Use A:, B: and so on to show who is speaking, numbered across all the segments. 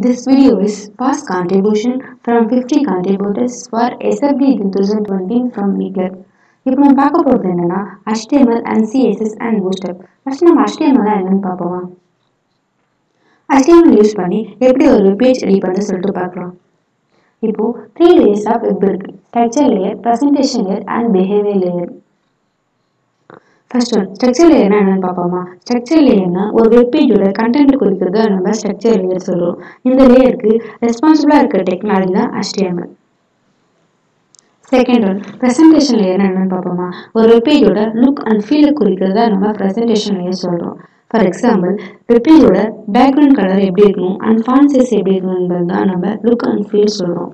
A: This video is past contribution from 50 contributors for SFD 2020 from Eager. இப்போ நம்ம பார்க்க போகிறது என்னன்னா HTML and CSS and Bootstrap. First நம்ம HTML என்னன்னு பார்ப்போமா HTML யூஸ் பண்ணி எப்படி ஒரு பேஜ் ரெடி பண்ண சொல்லிட்டு பார்க்கலாம் இப்போ த்ரீ லேயர்ஸ் ஆஃப் வெப் இருக்கு structure layer presentation layer and behaviour layer first one structure லேயர்னா என்னன்னு பார்ப்போமா ஸ்ட்ரக்சர் லேயர்னா ஒரு வெப் பேஜோட கண்டென்ட் குறிக்கிறது நம்ம ஸ்ட்ரக்சர் லேயர் சொல்றோம் இந்த லேயருக்கு ரெஸ்பான்சிபிளா இருக்க டெக்னாலஜி தான் HTML second one presentation layer என்னன்னு பார்ப்போமா ஒரு வெப் பேஜோட லுக் அண்ட் ஃபீலை குறிக்கிறதா நம்ம ப்ரெசன்டேஷன் லேயர் சொல்றோம் ஃபார் எக்ஸாம்பிள் வெப் பேஜோட பேக்ரவுண்ட் கலர் எப்படி இருக்கணும் அண்ட் ஃபாண்ட் சைஸ் எப்படி இருக்கணும்ன்றது தான் நம்ம லுக் அண்ட் ஃபீல் சொல்றோம்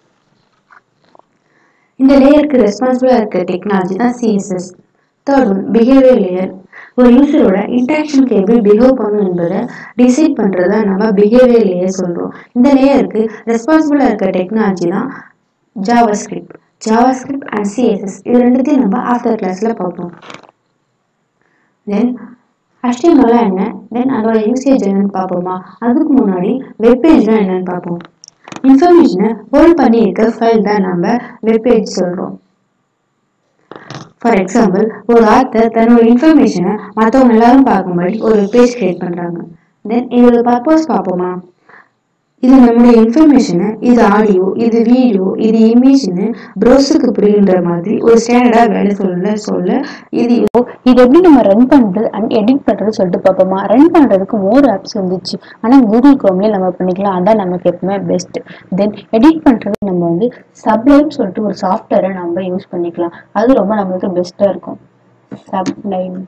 A: இந்த லேயருக்கு ரெஸ்பான்சிபிளா இருக்க டெக்னாலஜி தான் CSS third one behaviour layer ஒரு யூசரோட இன்ட்ராக்ஷனுக்கு எப்படி பிஹேவ் பண்ணணும் என்பதை டிசைட் பண்ணுறத நம்ம பிஹேவியர் லேயர் சொல்கிறோம் இந்த லேயருக்கு ரெஸ்பான்சிபிளாக இருக்க டெக்னாலஜி தான் JavaScript JavaScript and CSS இது ரெண்டுத்தையும் நம்ம ஆஃப்டர் கிளாஸில் பார்ப்போம் தென் HTML என்ன தென் அதோட யூசேஜ் என்னன்னு பார்ப்போமா அதுக்கு முன்னாடி வெப்பேஜ்னா என்னன்னு பார்ப்போம் இன்ஃபர்மேஷனை ஹோல்ட் பண்ணி இருக்க ஃபைல் தான் நம்ம வெப்பேஜ் சொல்கிறோம் ஃபார் எக்ஸாம்பிள் ஒரு ஆத்தர் தன்னோட இன்ஃபர்மேஷனை மற்றவங்க எல்லாரும் பார்க்கும்படி ஒரு பேஜ் கிரியேட் பண்ணுறாங்க தென் இதோட பர்பஸ் பார்ப்போமா இது நம்முடைய இன்ஃபர்மேஷனை இது ஆடியோ இது வீடியோ இது இமேஜ்னு ப்ரௌசருக்கு புரியுன்ற மாதிரி ஒரு ஸ்டாண்டர்டாக வேலை சொல்ல சொல்ல இது
B: இது எப்படி நம்ம ரன் பண்றது அண்ட் எடிட் பண்றது சொல்லிட்டு பார்ப்போமா ரன் பண்றதுக்கு மோர் ஆப்ஸ் வந்துச்சு ஆனா கூகுள் குரோம்லயே நம்ம பண்ணிக்கலாம் அதான் நமக்கு எப்பவுமே பெஸ்ட் தென் எடிட் பண்றது நம்ம வந்து சப்ளைம் சொல்லிட்டு ஒரு சாஃப்ட்வேரை நம்ம யூஸ் பண்ணிக்கலாம் அது ரொம்ப நம்மளுக்கு பெஸ்டா இருக்கும் சப்ளைம்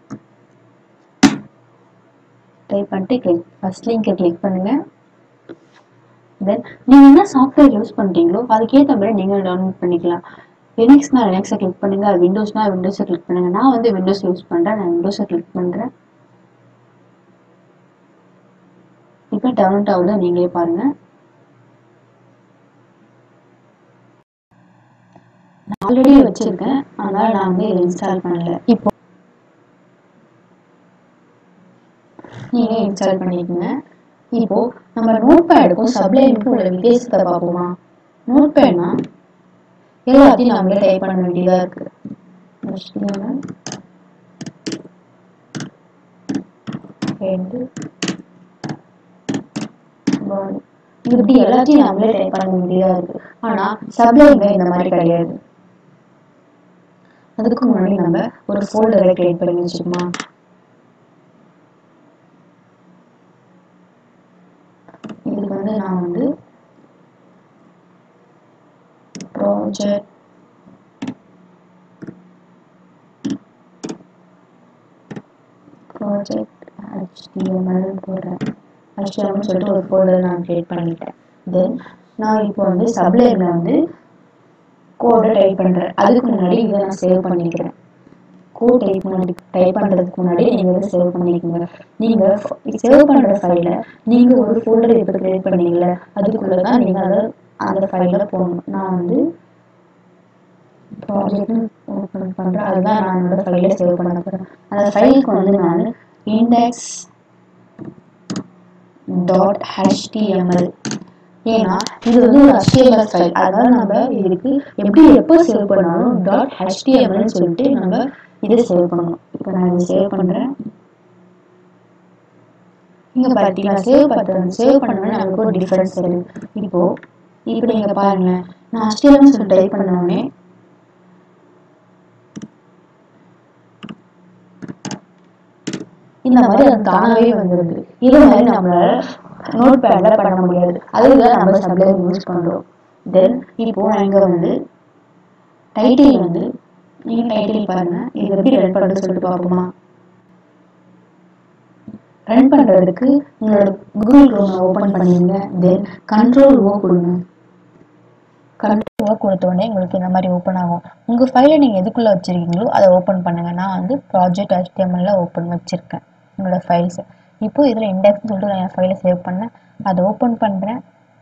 B: டைப் பண்ணிட்டு கிளிக் ஃபர்ஸ்ட் லிங்கை கிளிக் பண்ணுங்க தென் நீங்க என்ன சாஃப்ட்வேர் யூஸ் பண்றீங்களோ அதுக்கேற்ற மாதிரி நீங்க டவுன்லோட் பண்ணிக்கலாம் லினக்ஸ்னா லினக்ஸை கிளிக் பண்ணுங்க விண்டோஸ்னா விண்டோஸை கிளிக் பண்ணுங்க நான் வந்து விண்டோஸ் யூஸ் பண்றேன் நான் விண்டோஸை கிளிக் பண்றேன் இப்போ டவுன்லோட் ஆகுது நீங்களே பாருங்க நான் ஆல்ரெடி வச்சிருக்கேன் அதனால நான் வந்து இதை இன்ஸ்டால் பண்ணல இப்போ நீங்க இன்ஸ்டால் பண்ணிக்கோங்க இப்போ நம்ம நோட் பேடுக்கும் சப்ளைமுக்கும் உள்ள வித்தியாசத்தை பார்ப்போமா நோட் பேட்னா எல்லாத்தையும் நம்மளே டைப் பண்ண வேண்டியதா இருக்கு HTML head body இப்படி எல்லாத்தையும் நம்மளே டைப் பண்ண வேண்டியதா இருக்கு ஆனா சப்ளைம்ல இந்த மாதிரி கிடையாது அதுக்கு முன்னாடி நம்ம ஒரு ஃபோல்டரை கிரியேட் பண்ணி வச்சுக்கோமா இதுக்கு வந்து நான் வந்து ப்ராஜெக்ட் ப்ராஜெக்ட் HTML போடுறேன் HTML சொல்லிட்டு ஒரு ஃபோல்டர் நான் கிரியேட் பண்ணிட்டேன் தென் நான் இப்போ வந்து சப்ளைல வந்து கோடை டைப் பண்றேன் அதுக்கு முன்னாடி இதை நான் சேவ் பண்ணிக்கிறேன் கோட் டைப் பண்ணி டைப் பண்றதுக்கு முன்னாடி நீங்க இதை சேவ் பண்ணிக்கோங்க நீங்க சேவ் பண்ற ஃபைல நீங்க ஒரு ஃபோல்டர் இப்போ கிரியேட் பண்ணீங்கல்ல அதுக்குள்ள தான் நீங்க அதை அந்த ஃபைல போடணும் நான் வந்து ப்ராஜெக்ட் ஓப்பன் பண்றேன் அதுதான் நான் என்னோட ஃபைல சேவ் பண்ண போறேன் அந்த ஃபைலுக்கு வந்து நான் இண்டெக்ஸ் டாட் ஹெச்டிஎம்எல் ஏன்னா இது வந்து ஒரு HTML ஃபைல் அதனால நம்ம இதுக்கு எப்படி எப்போ சேவ் பண்ணாலும் டாட் ஹெச்டிஎம்எல்னு சொல்லிட்டு நம்ம இதை சேவ் பண்ணணும் இப்போ நான் இதை சேவ் பண்றேன் இங்க பார்த்தீங்களா சேவ் பண்ணுறது சேவ் பண்ணோம்னா நமக்கு ஒரு டிஃபரன்ஸ் தெரியுது இப்போ இப்போ நீங்க பாருங்களேன் நான் HTML சொல்லி டைப் பண்ண உடனே இந்த மாதிரி அது தானாவே வந்துருது இது மாதிரி நம்மளால நோட் பேட்ல பண்ண முடியாது அதுதான் நம்ம சப்ளைம் யூஸ் பண்றோம் தென் இப்போ நான் இங்க வந்து டைட்டில் வந்து நீங்க டைட்டில் பாருங்க இது எப்படி ரன் பண்றது சொல்லிட்டு பார்ப்போமா ரன் பண்றதுக்கு உங்களோட கூகுள் க்ரோம் ஓபன் பண்ணிடுங்க தென் கண்ட்ரோல் ஓ கொடுங்க கண்ட்ரோல் ஓ கொடுத்த உடனே உங்களுக்கு இந்த மாதிரி ஓப்பன் ஆகும் உங்க ஃபைலை நீங்க எதுக்குள்ள வச்சிருக்கீங்களோ அதை ஓப்பன் பண்ணுங்க நான் வந்து ப்ராஜெக்ட் HTML ஓப்பன் வச்சிருக்கேன் உங்களோட ஃபைல்ஸ் இப்போ இதுல இண்டெக்ஸ் சொல்லிட்டு நான் என் ஃபைலை சேவ் பண்ணேன் அதை ஓப்பன் பண்றேன்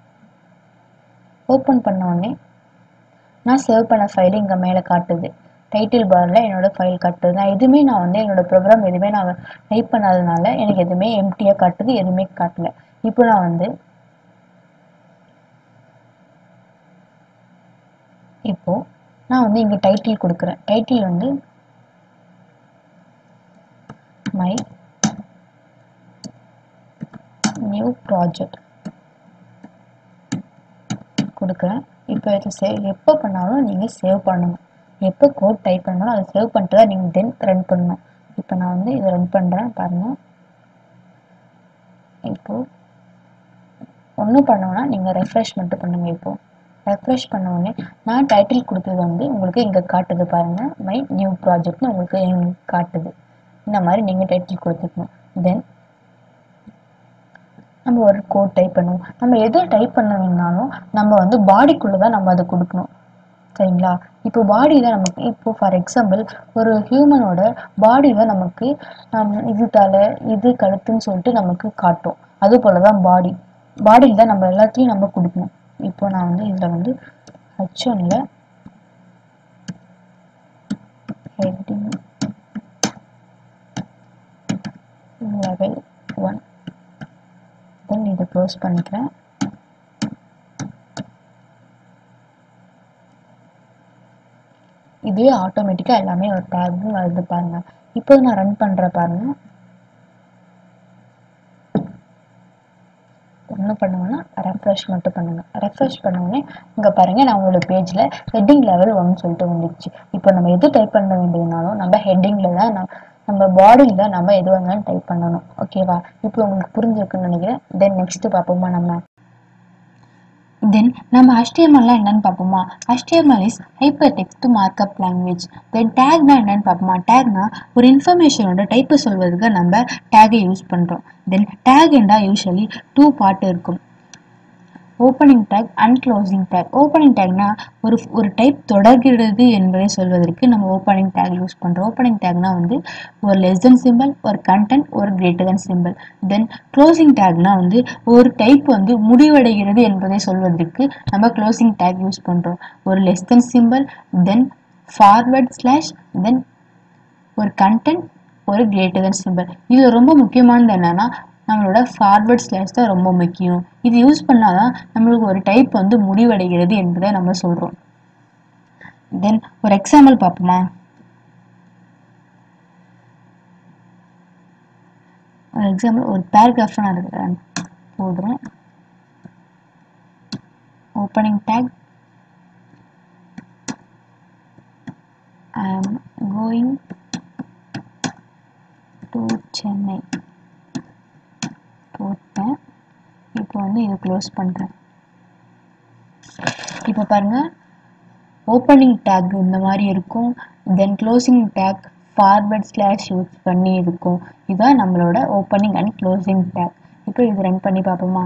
B: ஓப்பன் பண்ண உடனே நான் சேவ் பண்ண ஃபைல் இங்க மேலே காட்டுது டைட்டில் பார்ல என்னோட ஃபைல் காட்டுது நான் எதுவுமே நான் வந்து என்னோட ப்ரோக்ராம் எதுவுமே நான் டைப் பண்ணாதனால எனக்கு எதுவுமே எம்டியாக காட்டுது எதுவுமே காட்டல இப்போ நான் வந்து இப்போ நான் வந்து இங்கே டைட்டில் கொடுக்குறேன் டைட்டில் வந்து மை நியூ ப்ராஜெக்ட் கொடுக்குறேன் இப்போ இதை சேவ் எப்போ பண்ணாலும் நீங்கள் சேவ் பண்ணணும் எப்போ கோட் டைப் பண்ணாலும் அதை சேவ் பண்ணிட்டு தான் நீங்கள் தென் ரன் பண்ணணும் இப்போ நான் வந்து இதை ரன் பண்ணுறேன் பாருங்கள் இப்போது ஒன்றும் பண்ணோன்னா நீங்கள் ரெஃப்ரெஷ் மட்டும் பண்ணுங்கள் இப்போது ரெஃப்ரெஷ் பண்ண உடனே நான் டைட்டில் கொடுத்தது வந்து உங்களுக்கு இங்கே காட்டுது பாருங்கள் மை நியூ ப்ராஜெக்ட்னு உங்களுக்கு இங்க காட்டுது இந்த மாதிரி நீங்கள் டைட்டில் கொடுத்துக்கணும் தென் நம்ம ஒரு கோட் டைப் பண்ணுவோம் நம்ம எது டைப் பண்ண வேணாலும் நம்ம வந்து பாடிக்குள்ளே தான் நம்ம அதை கொடுக்கணும் சரிங்களா இப்போ பாடி தான் நமக்கு இப்போ ஃபார் எக்ஸாம்பிள் ஒரு ஹியூமனோட பாடி தான் நமக்கு ஹம், இது தலை இது கழுத்துன்னு சொல்லிட்டு நமக்கு காட்டும் அது போல தான் பாடி பாடியில் தான் நம்ம எல்லாத்தையும் நம்ம கொடுக்கணும் இப்போ நான் வந்து இதில் வந்து ஹச் ஒன்ல ஹெட்டிங் லெவல் ஒன் தென் இதை க்ளோஸ் பண்ணிக்கிறேன் இதுவே ஆட்டோமேட்டிக்காக எல்லாமே ஒரு டேக்னு வருது பாருங்க இப்போ நான் ரன் பண்ணுற பாருங்க என்ன பண்ணுவேன்னா ரெஃப்ரெஷ் மட்டும் பண்ணுங்க ரெஃப்ரெஷ் பண்ணோடனே இங்கே பாருங்க நான் உங்களோட பேஜில் ஹெட்டிங் லெவல் ஒன்னு சொல்லிட்டு வந்துடுச்சு இப்போ நம்ம எது டைப் பண்ண வேண்டியதுனாலும் நம்ம ஹெட்டிங்கில் தான் நம்ம நம்ம பாடியில் தான் நம்ம எது வேணாலும் டைப் பண்ணணும் ஓகேவா இப்போ உங்களுக்கு புரிஞ்சிருக்குன்னு நினைக்கிறேன் தென் நெக்ஸ்ட் பார்ப்போமா நம்ம தென் நம்ம HTML என்னன்னு பார்ப்போமா HTML is hypertext markup language then டேக்னா என்னன்னு பார்ப்போமா டேக்னா ஒரு இன்ஃபர்மேஷனோட டைப்பை சொல்வதற்கு நம்ம டேகை யூஸ் பண்ணுறோம் தென் டேக் என்றால் யூஸ்வலி டூ பார்ட் இருக்கும் opening tag and closing tag opening டேக்னா ஒரு ஒரு டைப் தொடர்கிறது என்பதை சொல்வதற்கு நம்ம ஓப்பனிங் டேக் யூஸ் பண்ணுறோம் ஓப்பனிங் டேக்னா வந்து ஒரு லெஸ் தென் சிம்பிள் ஒரு கண்டென்ட் ஒரு greater than symbol then closing டேக்னா வந்து ஒரு டைப் வந்து முடிவடைகிறது என்பதை சொல்வதற்கு நம்ம க்ளோசிங் டேக் யூஸ் பண்ணுறோம் ஒரு less than symbol then forward slash then ஒரு கண்டென்ட் ஒரு கிரேட்டர் தென் சிம்பிள் இது ரொம்ப முக்கியமானது என்னன்னா நம்மளோட ஃபார்வர்ட் ஸ்லாஷ் தான் ரொம்ப முக்கியம் இது யூஸ் பண்ணாதான் நம்மளுக்கு ஒரு டைப் வந்து முடிவடைகிறது என்பதை நம்ம சொல்றோம் தென் ஒரு எக்ஸாம்பிள் பார்ப்போமா ஒரு எக்ஸாம்பிள் ஒரு பேராகிராஃப் நான் இருக்கிறேன் போடுறேன் opening take I am going to Chennai போட்டேன் இப்போ வந்து இதை க்ளோஸ் பண்ணுறேன் இப்போ பாருங்க ஓப்பனிங் டேக் இந்த மாதிரி இருக்கும் then closing tag forward slash use பண்ணி இருக்கும் இதுதான் நம்மளோட ஓப்பனிங் அண்ட் க்ளோசிங் டேக் இப்போ இது ரன் பண்ணி பார்ப்போமா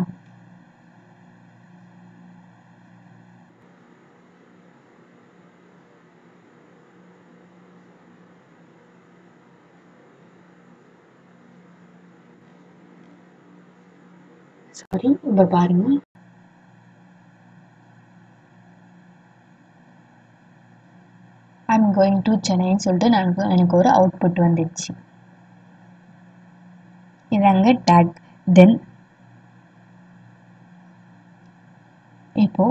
A: சாரி இப்போ பாருங்க
B: ஐம் கோயிங் டு சென்னைன்னு சொல்லிட்டு எனக்கு எனக்கு ஒரு அவுட்புட் வந்துடுச்சு இதாங்க டேக் தென் இப்போ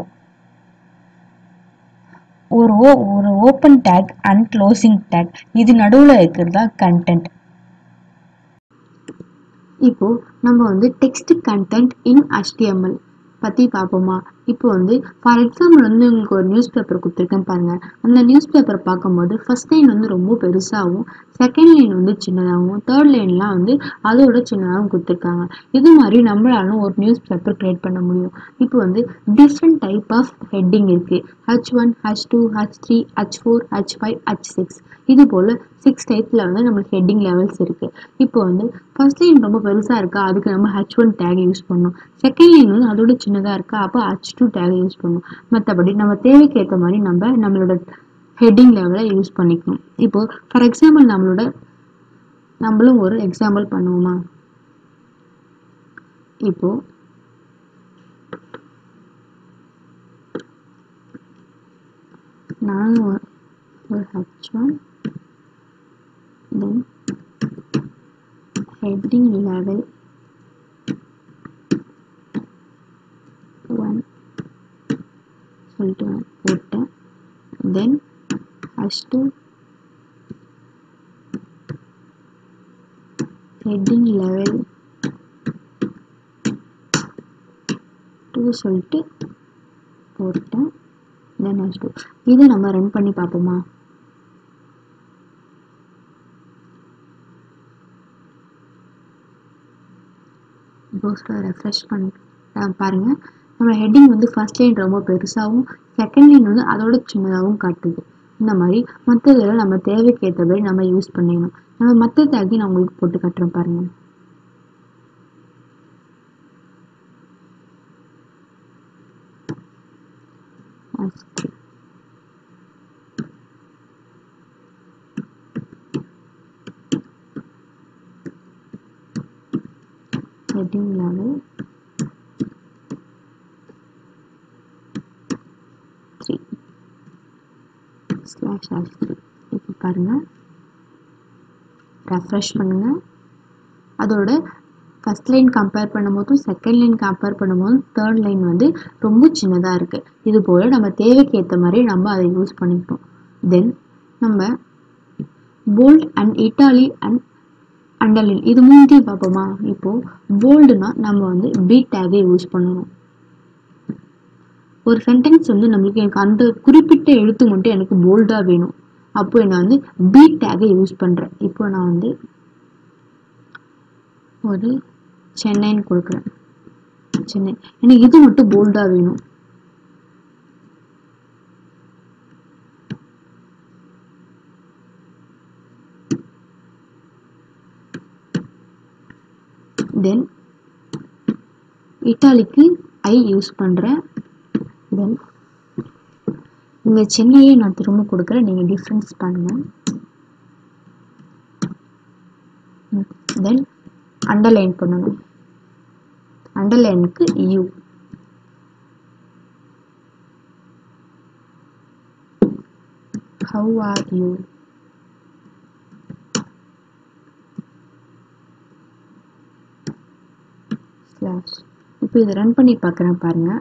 B: ஒரு ஓ ஒரு open tag and closing tag இது நடுவில் இருக்கிறது தான் கண்டென்ட்
A: இப்போ நம்ம வந்து டெக்ஸ்ட் கண்டென்ட் இன் HTML பற்றி பார்ப்போமா இப்போ வந்து ஃபார் எக்ஸாம்பிள் வந்து உங்களுக்கு ஒரு நியூஸ் பேப்பர் கொடுத்துருக்கேன் பாருங்க அந்த நியூஸ் பேப்பர் பார்க்கும்போது ஃபர்ஸ்ட் லைன் வந்து ரொம்ப பெருசாகவும் செகண்ட் லைன் வந்து சின்னதாகவும் தேர்ட் லைன்லாம் வந்து அதோட சின்னதாகவும் கொடுத்துருக்காங்க இது மாதிரி நம்மளாலும் ஒரு நியூஸ் பேப்பர் கிரியேட் பண்ண முடியும் இப்போ வந்து டிஃப்ரெண்ட் டைப் ஆஃப் ஹெட்டிங் இருக்கு H one H two H three H four H five H six இது போல் சிக்ஸ் டைப்பில் வந்து நம்மளுக்கு ஹெட்டிங் லெவல்ஸ் இருக்கு இப்போ வந்து ஃபர்ஸ்ட் லைன் ரொம்ப பெருசாக இருக்கா அதுக்கு நம்ம ஹச் ஒன் டேக் யூஸ் பண்ணணும் செகண்ட் லைன் வந்து அதோட சின்னதாக இருக்கா அப்போ ஹச் டூ டேக் யூஸ் பண்ணணும் மற்றபடி நம்ம தேவைக்கு ஏற்ற மாதிரி நம்ம நம்மளோட ஹெட்டிங் லெவலை யூஸ் பண்ணிக்கணும் இப்போ ஃபார் எக்ஸாம்பிள் நம்மளோட நம்மளும் ஒரு எக்ஸாம்பிள் பண்ணுவோமா இப்போ நான் ஒரு ஒரு H one then heading level one சொல்லிட்டு நான் போட்டேன்
B: then H two heading level two சொல்லிட்டு போட்டேன் தென் ஹஷ் டூ இதை நம்ம ரன் பண்ணி பார்ப்போமா ப்ரௌசரை ரெஃப்ரெஷ் பண்ணி அஹ் பாருங்க நம்ம ஹெட்டிங் வந்து ஃபர்ஸ்ட் லைன் ரொம்ப பெருசாகவும் செகண்ட் லைன் வந்து அதோட சின்னதாகவும் காட்டுது இந்த மாதிரி மற்றதெல்லாம் நம்ம தேவைக்கு ஏற்றபடி நம்ம யூஸ் பண்ணிக்கணும் நம்ம மற்ற தேக்கி நான் உங்களுக்கு போட்டு காட்டுறேன் பாருங்க First. heading level three slash H three இப்போ பாருங்க ரெஃப்ரெஷ் பண்ணுங்க அதோட ஃபர்ஸ்ட் லைன் கம்பேர் பண்ணும்போதும் செகண்ட் லைன் கம்பேர் பண்ணும்போதும் தேர்ட் லைன் வந்து ரொம்ப சின்னதாக இருக்குது இது போல் நம்ம தேவைக்கு ஏற்ற மாதிரி நம்ம அதை யூஸ் பண்ணிப்போம் தென் நம்ம bold and italic and underline இது மூணுத்தையும் பார்ப்போமா இப்போ போல்டுனா நம்ம வந்து பீட் டேகை யூஸ் பண்ணணும் ஒரு சென்டென்ஸ் வந்து நம்மளுக்கு எனக்கு அந்த குறிப்பிட்ட எழுத்து மட்டும் எனக்கு போல்டாக வேணும் அப்போ நான் வந்து பீட் டேகை யூஸ் பண்ணுறேன் இப்போ நான் வந்து ஒரு சென்னைன்னு கொடுக்குறேன் சென்னை எனக்கு இது மட்டும் போல்டாக வேணும் தென் இட்டாலிக்கு ஐ யூஸ் பண்ணுறேன் தென் இந்த சென்னையை நான் திரும்ப கொடுக்குறேன் நீங்கள் டிஃப்ரென்ஸ் பண்ணுங்கள் தென் அண்டர்லைன் பண்ணணும் அண்டர்லைனுக்கு u how are you slash இப்போ இதை ரன் பண்ணி பார்க்குறேன் பாருங்க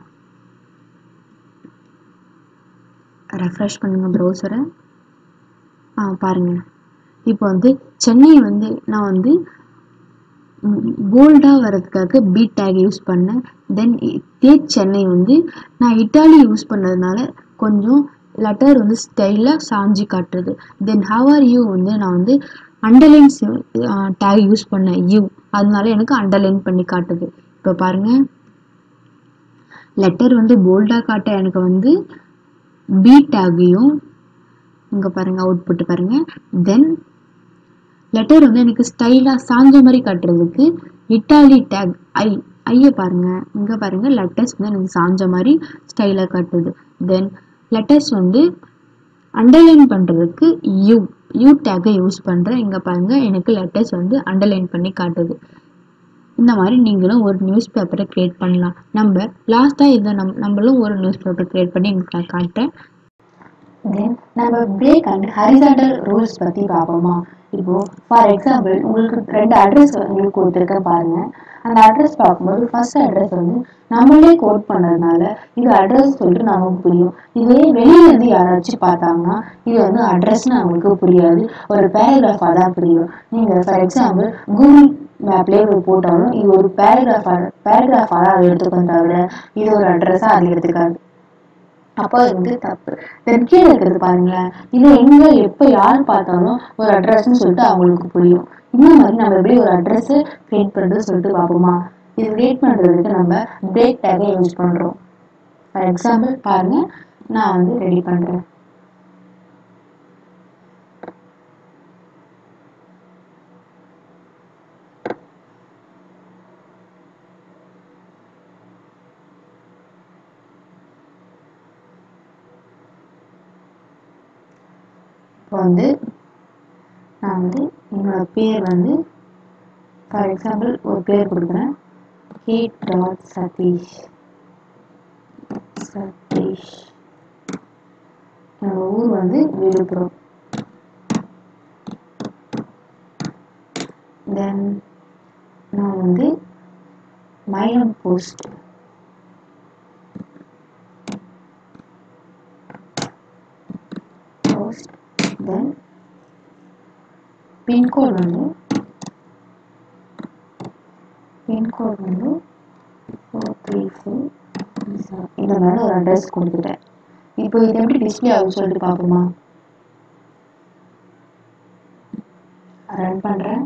B: ரெஃப்ரெஷ் பண்ணுங்க ப்ரௌசரை ஆ பாருங்க இப்போ வந்து சென்னை வந்து நான் வந்து போல்டாக வர்றதுக்காக பீட் டேக் யூஸ் பண்ணேன் தென் இதே சென்னை வந்து நான் இட்டாலி யூஸ் பண்ணதுனால கொஞ்சம் லெட்டர் வந்து ஸ்டைலாக சாஞ்சி காட்டுறது தென் ஹவ் ஆர் யூ வந்து நான் வந்து அண்டர்லைன் டேக் யூஸ் பண்ணேன் யூ அதனால எனக்கு அண்டர்லைன் பண்ணி காட்டுது இப்போ பாருங்க லெட்டர் வந்து போல்டாக காட்ட எனக்கு வந்து பி டேகையும் இங்கே பாருங்க அவுட்புட் பாருங்க தென் லெட்டர் வந்து எனக்கு ஸ்டைலாக சாஞ்ச மாதிரி காட்டுறதுக்கு இட்டாலி டேக் ஐ ஐயை பாருங்க இங்கே பாருங்க லெட்டர்ஸ் வந்து எனக்கு சாஞ்ச மாதிரி ஸ்டைலாக காட்டுது தென் லெட்டர்ஸ் வந்து அண்டர்லைன் பண்ணுறதுக்கு யூ யூ டேக்கை யூஸ் பண்ணுறேன் இங்கே பாருங்க எனக்கு லெட்டர்ஸ் வந்து அண்டர்லைன் பண்ணி காட்டுது இந்த மாதிரி நீங்களும் ஒரு நியூஸ் பேப்பரை க்ரியேட் பண்ணலாம் நம்ம லாஸ்ட்டாக இதை நம் நம்மளும் ஒரு நியூஸ் பேப்பர் க்ரியேட் பண்ணி உங்களுக்கு நான் காட்டுறேன்
A: தென் நம்ம பிரேக் அண்ட் ஹரிசாண்டல் ரூல்ஸ் பத்தி பார்ப்போமா இப்போ ஃபார் எக்ஸாம்பிள் உங்களுக்கு ரெண்டு அட்ரஸ் உங்களுக்கு கொடுத்துருக்க பாருங்க அந்த அட்ரஸ் பார்க்கும்போது ஃபர்ஸ்ட் அட்ரஸ் வந்து நம்மளே கோட் பண்ணதுனால இது அட்ரஸ் சொல்லிட்டு நமக்கு புரியும் இதே வெளியில இருந்து யாராச்சும் பார்த்தாங்கன்னா இது வந்து அட்ரஸ்னு அவங்களுக்கு புரியாது ஒரு பேராகிராஃபாக தான் புரியும் நீங்க ஃபார் எக்ஸாம்பிள் கூகுள் மேப்லேயே போய் போட்டாலும் இது ஒரு பேராகிராஃபா பேராகிராஃபாக தான் அதை எடுத்துக்கும் தவிர இது ஒரு அட்ரஸாக அது எடுத்துக்காது அப்போ அது வந்து தப்பு தென் கீழே இருக்கிறது பாருங்களேன் இது எங்க எப்ப யார் பார்த்தாலும் ஒரு அட்ரஸ்னு சொல்லிட்டு அவங்களுக்கு புரியும் இந்த மாதிரி நம்ம எப்படி ஒரு அட்ரஸ் கிரியேட் பண்றது சொல்லிட்டு பார்ப்போமா இது கிரியேட் பண்றதுக்கு நம்ம பிரேக் டேகை யூஸ் பண்றோம் ஃபார் எக்ஸாம்பிள் பாருங்க நான் வந்து ரெடி பண்றேன் இப்போ வந்து நான் வந்து என்னோட பேர் வந்து ஃபார் எக்ஸாம்பிள் ஒரு பேர் கொடுக்குறேன் கே டாட் சதீஷ் சதீஷ் என்னோட ஊர் வந்து விழுப்புரம் தென் நான் வந்து மயிலம் போஸ்ட் தென் பின்கோட் வந்து பின்கோட் வந்து ஃபோர் த்ரீ ஃபோர் இந்த மாதிரி ஒரு அட்ரஸ் கொடுத்துட்டேன் இப்போ இது எப்படி டிஸ்பிளே ஆகும் சொல்லிட்டு பார்ப்போமா ரன் பண்ணுறேன்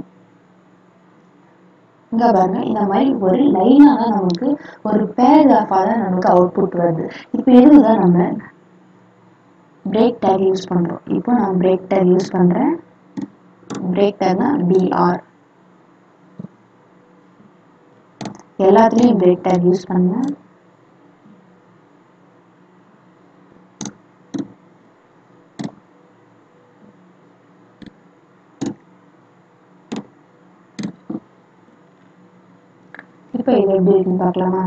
A: இங்க பாருங்க இந்த மாதிரி ஒரு லைனா தான் நமக்கு ஒரு பேராகிராஃபா தான் நமக்கு அவுட்புட் வருது இப்போ எதுக்கு தான் நம்ம பிரேக் டேக் யூஸ் பண்றோம் இப்போ நான் பிரேக் டேக் யூஸ் பண்றேன் பிரேக் டேக்னா பிஆர் எல்லாத்துலயும் பிரேக் டேக் யூஸ் பண்ணேன் இப்போ இது எப்படி இருக்குன்னு பார்க்கலாமா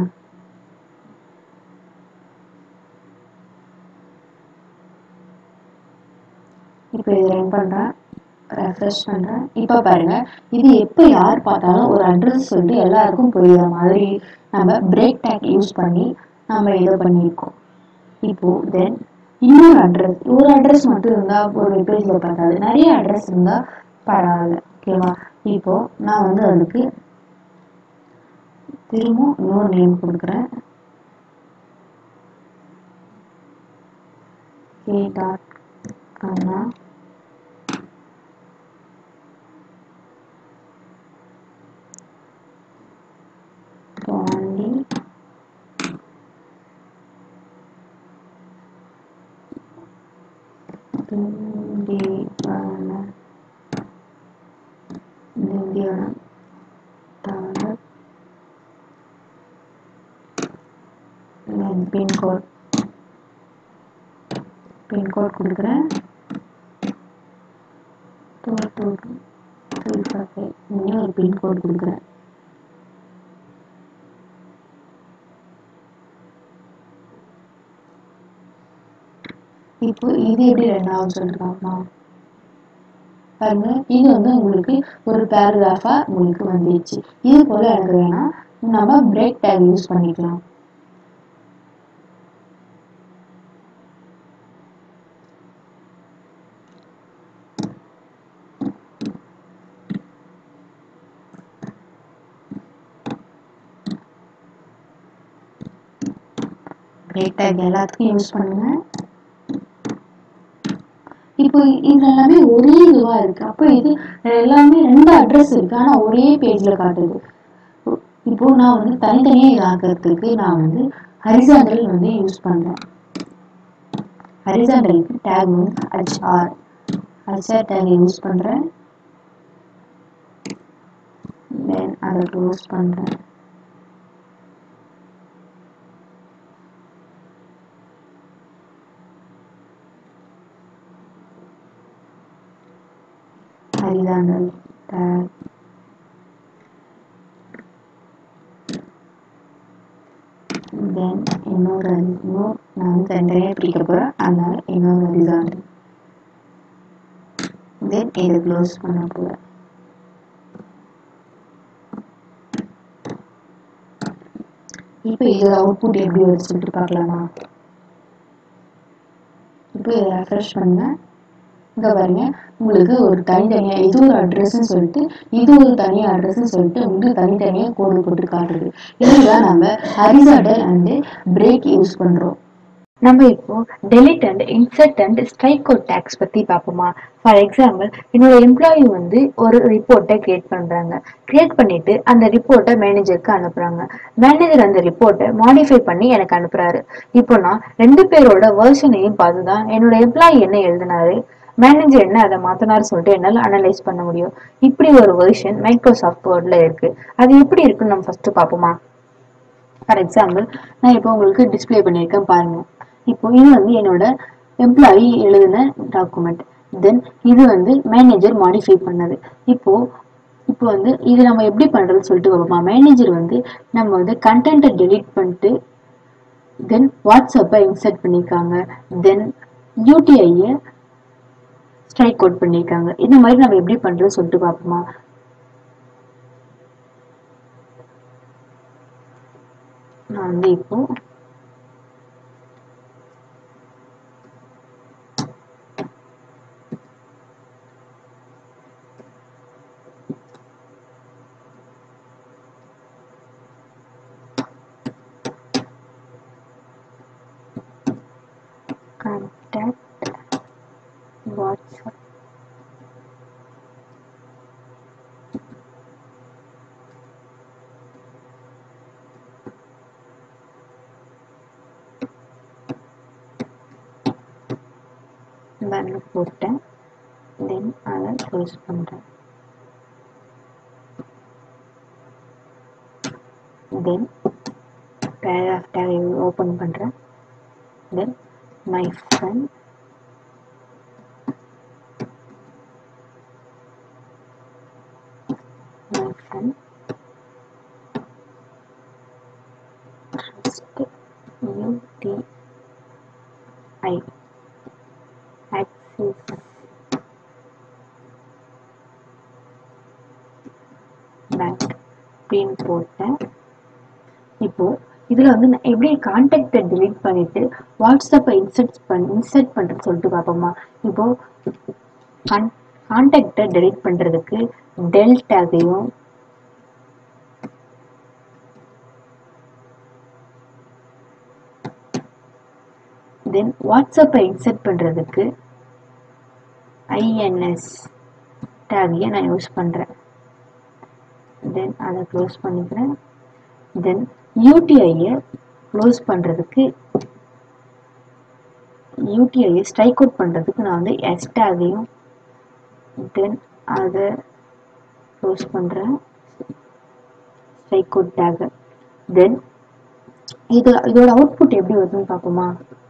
A: இப்போ இது ரன் பண்ணுறேன் ரெஃப்ரெஷ் பண்ணுறேன் இப்போ பாருங்க இது எப்போ யார் பார்த்தாலும் ஒரு அட்ரஸ் சொல்லிட்டு எல்லாருக்கும் புரியுற மாதிரி நம்ம பிரேக் டேக் யூஸ் பண்ணி நம்ம இதை பண்ணியிருக்கோம் இப்போ தென் இன்னொரு அட்ரஸ் ஒரு அட்ரஸ் மட்டும் இருந்தால் ஒரு வெப்பேஜில் பார்த்தாது நிறைய அட்ரஸ் இருந்தால் பரவாயில்ல ஓகேவா இப்போ நான் வந்து அதுக்கு திரும்ப இன்னொரு நேம் கொடுக்குறேன் கே டாட் கண்ணா பாண்டி திண்டிவன திண்டிவனம் தாலுக் பின்கோட் பின்கோட் கொடுக்குறேன் two two two three five five இன்னும் ஒரு பின்கோட் கொடுக்குறேன் இப்போ இது எப்படி ரன் ஆகும் சொல்லிட்டு பார்க்கலாம் பாருங்க இது வந்து உங்களுக்கு ஒரு பேராகிராஃபா உங்களுக்கு வந்துருச்சு இது போல எனக்கு வேணா நம்ம பிரேக் டேக் யூஸ் பண்ணிக்கலாம் பிரேக் டேக் எல்லாத்துக்கும் யூஸ் பண்ணுங்க இப்போ இது எல்லாமே ஒரே இதுவா இருக்கு அப்போ இது எல்லாமே ரெண்டு அட்ரஸ் இருக்கு ஆனா ஒரே பேஜ்ல காட்டுது இப்போ நான் வந்து தனித்தனியா இது ஆக்கிறதுக்கு நான் வந்து ஹரிசாண்டல் வந்து யூஸ் பண்றேன் ஹரிசாண்டலுக்கு டேக் வந்து ஹச்ஆர் ஹச்ஆர் டேக் யூஸ் பண்றேன் தென் அதை க்ளோஸ் பண்றேன் ஹரிசாண்டல் டேக் தென் இன்னொரு இன்னும் நான் வந்து தனித்தனியாக பிரிக்க போகிறேன் அதனால இன்னொரு ஹரிசாண்டல் தென் இதை க்ளோஸ் பண்ண போகிறேன் இப்போ இதோட அவுட்புட் எப்படி வருது சொல்லிட்டு பார்க்கலாமா இப்போ இதை ரெஃப்ரெஷ் பண்ணுங்க இங்க பாருங்க உங்களுக்கு ஒரு தனித்தனியா இது ஒரு அட்ரஸ்ன்னு சொல்லிட்டு இது ஒரு தனி அட்ரஸ்ன்னு சொல்லிட்டு உங்களுக்கு தனித்தனியா கோடு போட்டு காட்டுது இதுதான் நம்ம ஹரிசாண்டல் அண்ட் பிரேக் யூஸ் பண்றோம் நம்ம இப்போ delete and insert and strike code tags பத்தி பார்ப்போமா ஃபார் எக்ஸாம்பிள் என்னோட எம்ப்ளாயி வந்து ஒரு ரிப்போர்ட்டை கிரியேட் பண்றாங்க கிரியேட் பண்ணிட்டு அந்த ரிப்போர்ட்டை மேனேஜருக்கு அனுப்புறாங்க மேனேஜர் அந்த ரிப்போர்ட்டை மாடிஃபை பண்ணி எனக்கு அனுப்புறாரு இப்போ நான் ரெண்டு பேரோட வேர்ஷனையும் பார்த்து தான் என்னோட எம்ப்ளாயி என்ன எழுதினாரு மேனேஜர் என்ன அதை மாத்தினாரு சொல்லிட்டு என்னால் அனலைஸ் பண்ண முடியும் இப்படி ஒரு வெர்ஷன் மைக்ரோசாஃப்ட் வேர்ட்ல இருக்கு அது எப்படி இருக்குன்னு நம்ம ஃபர்ஸ்ட் பார்ப்போமா ஃபார் எக்ஸாம்பிள் நான் இப்போ உங்களுக்கு டிஸ்ப்ளே பண்ணியிருக்கேன் பாருங்க இப்போ இது வந்து என்னோட எம்ப்ளாயி எழுதின டாக்குமெண்ட் தென் இது வந்து மேனேஜர் மாடிஃபை பண்ணது இப்போ இப்போ வந்து இது நம்ம எப்படி பண்றதுன்னு சொல்லிட்டு வருமா மேனேஜர் வந்து நம்ம வந்து கண்டென்ட்டை டெலீட் பண்ணிட்டு தென் வாட்ஸ்அப்பை இன்சர்ட் பண்ணியிருக்காங்க தென் யூடிஐயை ஸ்ட்ரைக் அவுட் பண்ணியிருக்காங்க இந்த மாதிரி நம்ம எப்படி பண்றது சொல்லிட்டு பார்ப்போமா நான் வந்து இப்போ கான்டாக்ட் வாட்ஸ்அப் பேனில் போட்டேன் தென் அதை க்ளோஸ் பண்ணுறேன் தென் பேராஃப் டேக் ஓப்பன் பண்ணுறேன் then my friend my friend trust UTI Axis Bank அப்படின்னு போட்டேன் இப்போ இதில் வந்து நான் எப்படி கான்டாக்டை delete பண்ணிட்டு வாட்ஸ்அப்பை இன்சர்ட் பண்ணி இன்சர்ட் பண்ணுறேன்னு சொல்லிட்டு பார்ப்போமா இப்போ கான் கான்டாக்டை delete பண்ணுறதுக்கு டெல் டேகையும் தென் வாட்ஸ்அப்பை இன்சர்ட் பண்ணுறதுக்கு ஐஎன்எஸ் டேகையை நான் யூஸ் பண்ணுறேன் தென் அதை க்ளோஸ் பண்ணிக்கிறேன் தென் யூடிஐயை க்ளோஸ் பண்ணுறதுக்கு யூடிஐயை ஸ்ட்ரைக் அவுட் பண்ணுறதுக்கு நான் வந்து எஸ் டேகையும் தென் அதை க்ளோஸ் பண்ணுறேன் ஸ்ட்ரைக் அவுட் டேகை தென் இது இதோட அவுட்புட் எப்படி வருதுன்னு பார்ப்போமா